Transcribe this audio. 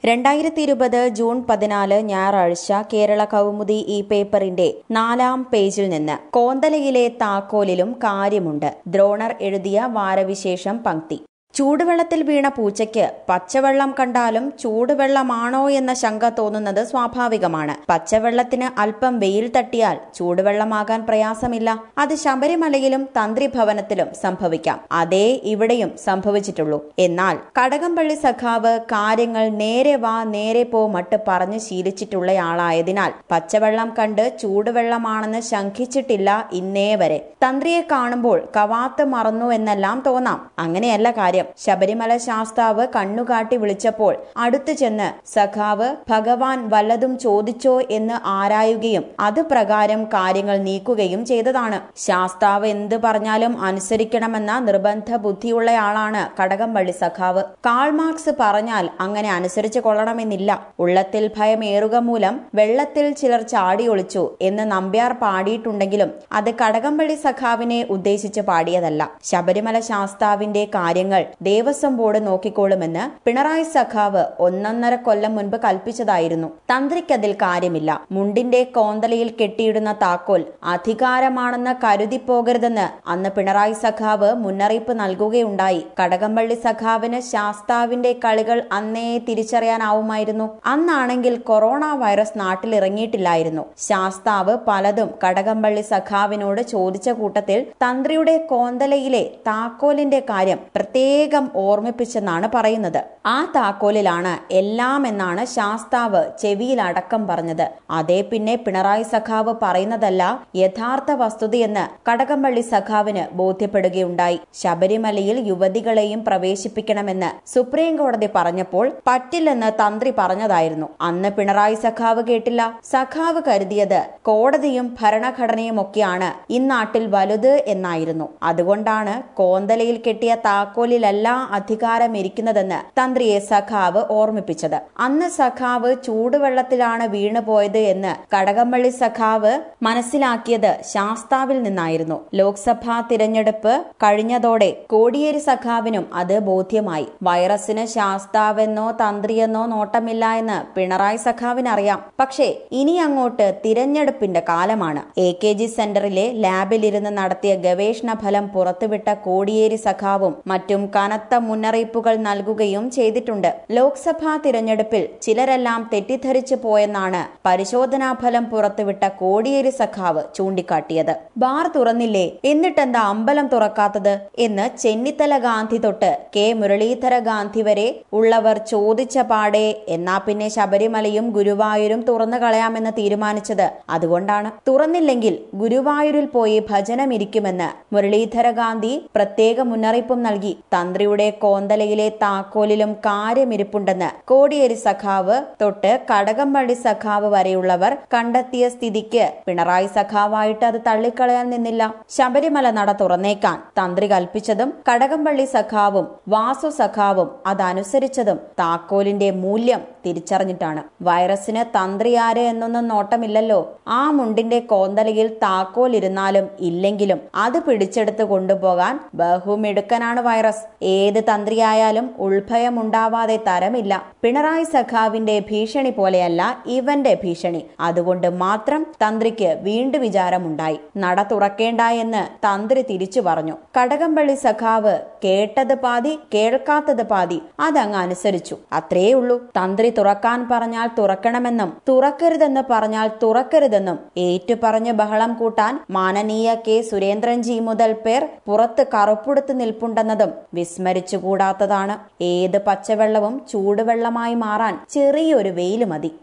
രണ്ടായിരത്തി ഇരുപത് ജൂൺ പതിനാല് ഞായറാഴ്ച കേരള കൗമുദി ഈ പേപ്പറിന്റെ നാലാം പേജിൽ നിന്ന് കോന്തലയിലെ താക്കോലിലും കാര്യമുണ്ട് ദ്രോണർ എഴുതിയ വാരവിശേഷം പങ്ക്തി ചൂടുവെള്ളത്തിൽ വീണ പൂച്ചയ്ക്ക് പച്ചവെള്ളം കണ്ടാലും ചൂടുവെള്ളമാണോ എന്ന ശങ്ക തോന്നുന്നത് സ്വാഭാവികമാണ് പച്ചവെള്ളത്തിന് അല്പം വെയിൽ തട്ടിയാൽ ചൂടുവെള്ളമാകാൻ പ്രയാസമില്ല അത് ശബരിമലയിലും തന്ത്രിഭവനത്തിലും സംഭവിക്കാം അതേ ഇവിടെയും സംഭവിച്ചിട്ടുള്ളൂ എന്നാൽ കടകംപള്ളി സഖാവ് കാര്യങ്ങൾ നേരെ വാ നേരെ പോ മട്ട് പറഞ്ഞു ശീലിച്ചിട്ടുള്ളയാളായതിനാൽ പച്ചവെള്ളം കണ്ട് ചൂടുവെള്ളമാണെന്ന് ശങ്കിച്ചിട്ടില്ല ഇന്നേ വരെ തന്ത്രിയെ കാണുമ്പോൾ കവാത്ത് മറന്നു എന്നെല്ലാം തോന്നാം അങ്ങനെയല്ല കാര്യം ശബരിമല ശാസ്താവ് കണ്ണുകാട്ടി വിളിച്ചപ്പോൾ അടുത്തു ചെന്ന് സഖാവ് ഭഗവാൻ വല്ലതും ചോദിച്ചോ എന്ന് ആരായുകയും അത് പ്രകാരം കാര്യങ്ങൾ നീക്കുകയും ചെയ്തതാണ് ശാസ്താവ് എന്ത് പറഞ്ഞാലും അനുസരിക്കണമെന്ന നിർബന്ധ ബുദ്ധിയുള്ളയാളാണ് കടകംപള്ളി സഖാവ് കാൾമാർക്സ് പറഞ്ഞാൽ അങ്ങനെ അനുസരിച്ചു കൊള്ളണമെന്നില്ല ഉള്ളത്തിൽ ഭയമേറുക മൂലം വെള്ളത്തിൽ ചിലർ ചാടിയൊളിച്ചു എന്ന് നമ്പ്യാർ പാടിയിട്ടുണ്ടെങ്കിലും അത് കടകംപള്ളി സഖാവിനെ ഉദ്ദേശിച്ച് പാടിയതല്ല ശബരിമല ശാസ്താവിന്റെ കാര്യങ്ങൾ ദേവസ്വം ബോർഡ് നോക്കിക്കോളുമെന്ന് പിണറായി സഖാവ് ഒന്നൊന്നര കൊല്ലം മുൻപ് കൽപ്പിച്ചതായിരുന്നു തന്ത്രിക്കതിൽ കാര്യമില്ല മുണ്ടിന്റെ കോന്തലയിൽ കെട്ടിയിടുന്ന താക്കോൽ അധികാരമാണെന്ന് കരുതിപ്പോകരുതെന്ന് അന്ന് പിണറായി സഖാവ് മുന്നറിയിപ്പ് നൽകുകയുണ്ടായി കടകംപള്ളി സഖാവിന് ശാസ്താവിന്റെ കളികൾ അന്നേ തിരിച്ചറിയാനാവുമായിരുന്നു അന്നാണെങ്കിൽ കൊറോണ വൈറസ് നാട്ടിലിറങ്ങിയിട്ടില്ലായിരുന്നു ശാസ്താവ് പലതും കടകംപള്ളി സഖാവിനോട് ചോദിച്ച കൂട്ടത്തിൽ തന്ത്രിയുടെ കോന്തലയിലെ താക്കോലിന്റെ കാര്യം പ്രത്യേകം ഓർമ്മിപ്പിച്ചെന്നാണ് പറയുന്നത് ആ താക്കോലിലാണ് എല്ലാം എന്നാണ് ശാസ്താവ് ചെവിയിൽ അടക്കം പറഞ്ഞത് അതേ പിന്നെ പിണറായി സഖാവ് പറയുന്നതല്ല യഥാർത്ഥ വസ്തുതയെന്ന് കടകംപള്ളി സഖാവിന് ബോധ്യപ്പെടുകയുണ്ടായി ശബരിമലയിൽ യുവതികളെയും പ്രവേശിപ്പിക്കണമെന്ന് സുപ്രീം കോടതി പറഞ്ഞപ്പോൾ പറ്റില്ലെന്ന് തന്ത്രി പറഞ്ഞതായിരുന്നു അന്ന് പിണറായി സഖാവ് കേട്ടില്ല സഖാവ് കരുതിയത് കോടതിയും ഭരണഘടനയും ഒക്കെയാണ് ഇന്നാട്ടിൽ വലുത് എന്നായിരുന്നു അതുകൊണ്ടാണ് കോന്തലയിൽ കെട്ടിയ താക്കോലിലല്ല അധികാരം ഇരിക്കുന്നതെന്ന് തന്ത്രിയെ സഖാവ് ഓർമ്മിപ്പിച്ചത് അന്ന് സഖാവ് ചൂടുവെള്ളത്തിലാണ് വീണുപോയത് എന്ന് കടകംപള്ളി സഖാവ് മനസ്സിലാക്കിയത് ശാസ്താവിൽ നിന്നായിരുന്നു ലോക്സഭാ തിരഞ്ഞെടുപ്പ് കഴിഞ്ഞതോടെ കോടിയേരി സഖാവിനും അത് ബോധ്യമായി വൈറസിന് ശാസ്താവെന്നോ തന്ത്രിയെന്നോ നോട്ടമില്ല എന്ന് പിണറായി സഖാവിന് അറിയാം പക്ഷേ ഇനി അങ്ങോട്ട് തിരഞ്ഞെടുപ്പിന്റെ കാലമാണ് എ കെ ജി സെന്ററിലെ ലാബിലിരുന്ന് നടത്തിയ ഗവേഷണ ഫലം പുറത്തുവിട്ട കോടിയേരി സഖാവും മറ്റും കനത്ത മുന്നറിയിപ്പുകൾ നൽകുകയും ചെയ്തിട്ടുണ്ട് ലോക്സഭാ തിരഞ്ഞെടുപ്പിൽ ചിലരെല്ലാം തെറ്റിദ്ധരിച്ചു പോയെന്നാണ് പരിശോധനാ ഫലം പുറത്തുവിട്ട കോടിയേരി സഖാവ് ചൂണ്ടിക്കാട്ടിയത് ബാർ തുറന്നില്ലേ എന്നിട്ടെന്താ അമ്പലം തുറക്കാത്തത് എന്ന് ചെന്നിത്തല ഗാന്ധി തൊട്ട് കെ മുരളീധര ഗാന്ധി വരെ ഉള്ളവർ ചോദിച്ച പാടെ എന്നാ പിന്നെ ശബരിമലയും ഗുരുവായൂരും തുറന്നു കളയാമെന്ന് തീരുമാനിച്ചത് അതുകൊണ്ടാണ് തുറന്നില്ലെങ്കിൽ ഗുരുവായൂരിൽ പോയി ഭജനമിരിക്കുമെന്ന് മുരളീധര ഗാന്ധി പ്രത്യേക മുന്നറിയിപ്പും നൽകി തന്ത്രിയുടെ കോന്തലയിലെ താക്കോലിലും കാര്യമിരിപ്പുണ്ടെന്ന് കോടിയേരി സഖാവ് തൊട്ട് കടകംപള്ളി സഖാവ് വരെയുള്ളവർ കണ്ടെത്തിയ സ്ഥിതിക്ക് പിണറായി സഖാവായിട്ട് അത് തള്ളിക്കളയാൻ നിന്നില്ല ശബരിമല നട തുറന്നേക്കാൻ തന്ത്രി കൽപ്പിച്ചതും കടകംപള്ളി സഖാവും വാസു സഖാവും അതനുസരിച്ചതും താക്കോലിന്റെ മൂല്യം തിരിച്ചറിഞ്ഞിട്ടാണ് വൈറസിന് തന്ത്രി ആര് എന്നൊന്നും നോട്ടമില്ലല്ലോ ആ മുണ്ടിന്റെ കോന്തലയിൽ താക്കോൽ ഇരുന്നാലും ഇല്ലെങ്കിലും അത് പിടിച്ചെടുത്ത് കൊണ്ടുപോകാൻ ബഹുമിടുക്കനാണ് വൈറസ് ഏത് തന്ത്രിയായാലും ഉൾഭയം ഉണ്ടാവാതെ തരമില്ല പിണറായി സഖാവിന്റെ ഭീഷണി പോലെയല്ല ഇവന്റെ ഭീഷണി അതുകൊണ്ട് മാത്രം തന്ത്രിക്ക് വീണ്ടും വിചാരമുണ്ടായി നട തുറക്കേണ്ട എന്ന് തന്ത്രി തിരിച്ചു പറഞ്ഞു കടകംപള്ളി സഖാവ് കേട്ടത് പാതി കേൾക്കാത്തത് പാതി അതങ്ങ് അനുസരിച്ചു അത്രേ ഉള്ളൂ തന്ത്രി തുറക്കാൻ പറഞ്ഞാൽ തുറക്കണമെന്നും തുറക്കരുതെന്ന് പറഞ്ഞാൽ തുറക്കരുതെന്നും ഏറ്റു പറഞ്ഞ് ബഹളം കൂട്ടാൻ മാനനീയ കെ സുരേന്ദ്രൻജി മുതൽ പേർ പുറത്ത് കറുപ്പുടുത്ത് നിൽപ്പുണ്ടെന്നതും വിസ്മരിച്ചുകൂടാത്തതാണ് ഏത് പച്ചവെള്ളവും ചൂടുവെള്ളമായി മാറാൻ ചെറിയൊരു വെയിൽ മതി